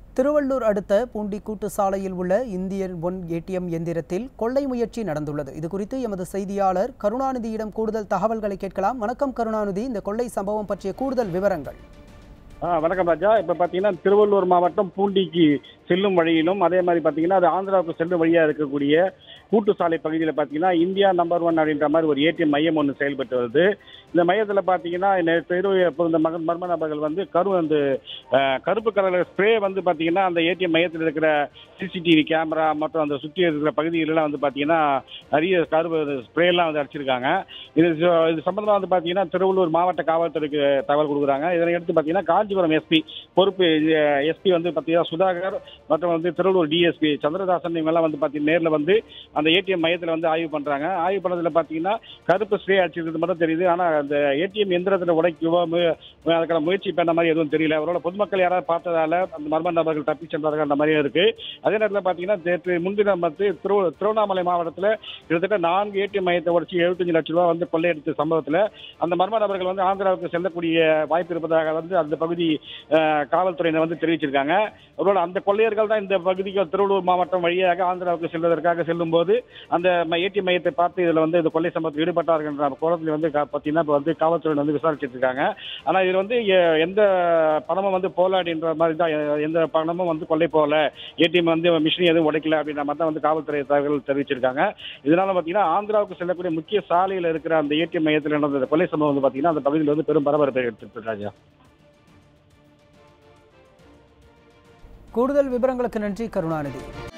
திருவள்ளூர் அடுத்த பூண்டி கூட்டு சாலையில் உள்ள இந்தியன் ஒன் ஏடிஎம் எந்திரத்தில் கொள்ளை முயற்சி நடந்துள்ளது இது குறித்து எமது செய்தியாளர் கருணாநிதியிடம் கூடுதல் தகவல்களை கேட்கலாம் வணக்கம் கருணாநிதி இந்த கொள்ளை சம்பவம் பற்றிய கூடுதல் விவரங்கள் ஆ வணக்கம் ராஜா இப்போ பார்த்தீங்கன்னா திருவள்ளூர் மாவட்டம் பூண்டிக்கு செல்லும் வழியிலும் அதே மாதிரி பார்த்தீங்கன்னா அது ஆந்திராவுக்கு செல்லும் வழியாக இருக்கக்கூடிய கூட்டு சாலை பகுதியில் பார்த்தீங்கன்னா இந்தியா நம்பர் ஒன் அப்படின்ற மாதிரி ஒரு ஏடிஎம் மையம் ஒன்று செயல்பட்டு வருது இந்த மையத்தில் பார்த்தீங்கன்னா நேற்று இரவு எப்போ இந்த மகன் மர்ம நபர்கள் வந்து கரு அந்த அஹ், கருப்பு கலர் ஸ்ப்ரே வந்து பார்த்தீங்கன்னா அந்த ஏடிஎம் மையத்தில் இருக்கிற சிசிடிவி கேமரா மற்றும் அந்த சுற்றி இருக்கிற பகுதிகளெல்லாம் வந்து பார்த்தீங்கன்னா நிறைய கருப்பு ஸ்ப்ரேலாம் வந்து அடிச்சிருக்காங்க இது இது சம்பந்தமாக வந்து பார்த்தீங்கன்னா திருவள்ளூர் மாவட்ட காவல்துறைக்கு தகவல் கொடுக்குறாங்க இதனை எடுத்து பார்த்தீங்கன்னா காஞ்சிபுரம் எஸ்பி பொறுப்பு எஸ்பி வந்து பார்த்தீங்கன்னா சுதாகர் மற்றும் வந்து திருவள்ளூர் டிஎஸ்பி சந்திரதாசன் இவங்கெல்லாம் வந்து பார்த்தீங்கன்னா நேரில் வந்து அந்த ஏடிஎம் மையத்தில் வந்து ஆய்வு பண்ணுறாங்க ஆய்வு பண்ணதில் பார்த்தீங்கன்னா கருப்பு ஸ்ப்ரே அடிச்சிருக்கிறது மட்டும் தெரியுது ஆனால் அந்த ஏடிஎம் எந்திரத்தில் உடைக்கவோ மு- அதுக்கான முயற்சி பண்ண மாதிரி எதுவும் தெரியல அவரோட பொதுமக்கள் யாராவது பார்த்ததால அந்த மர்ம நபர்கள் தப்பி சென்றார்கள் அந்த மாதிரியும் இருக்கு அதே நேரத்தில் பார்த்தீங்கன்னா நேற்று முன்தினம் வந்து திரு திருவண்ணாமலை மாவட்டத்தில் கிட்டத்தட்ட நான்கு ஏடிஎம் மையத்தை உடச்சி எழுபத்தஞ்சு லட்சம் ரூபாய் வந்து கொள்ளையடித்த சம்பவத்தில் அந்த மர்ம நபர்கள் வந்து ஆந்திராவுக்கு செல்லக்கூடிய வாய்ப்பு இருப்பதாக வந்து அந்த பகுதி அஹ், காவல்துறையினர் வந்து தெரிவிச்சிருக்காங்க அவரோட அந்த கொள்ளையர்கள் தான் இந்த பகுதிக்கு திருவள்ளூர் மாவட்டம் வழியாக ஆந்திராவுக்கு செல்வதற்காக செல்லும்போது அந்த ஏடிஎம் மையத்தை பார்த்து இதில் வந்து இந்த கொள்ளை சம்பவத்தில் ஈடுபட்டார்கள் என்ற கோலத்தில் வந்து கா- பார்த்தீங்கன்னா இப்போ வந்து காவல்துறையினர் வந்து விசாரிச்சுட்டு இருக்காங்க ஆனால் இதில் வந்து எ- எந்த பணமும் வந்து போல அப்படின்ற மாதிரி தான் எ- எந்த பணமும் வந்து கொள்ளை போகல ஏடிஎம் வந்து மிஷின் எதுவும் உடைக்கல அப்படின்ற மாதிரி தான் வந்து காவல்துறை தகவல் தெரிவிச்சிருக்காங்க இதனால பார்த்தீங்கன்னா ஆந்திராவுக்கு செல்லக்கூடிய முக்கிய சாலையில் இருக்கிற அந்த ஏடிஎம் மையத்தில் நடந்த இந்த கொள்ளை சம்பவம் வந்து பார்த்தீங்கன்னா அந்த பகுதியில் வந்து பெரும் பரபரப்பை எடுத்துட்டு ராஜா கூடுதல் விவரங்களுக்கு நன்றி கருணாநிதி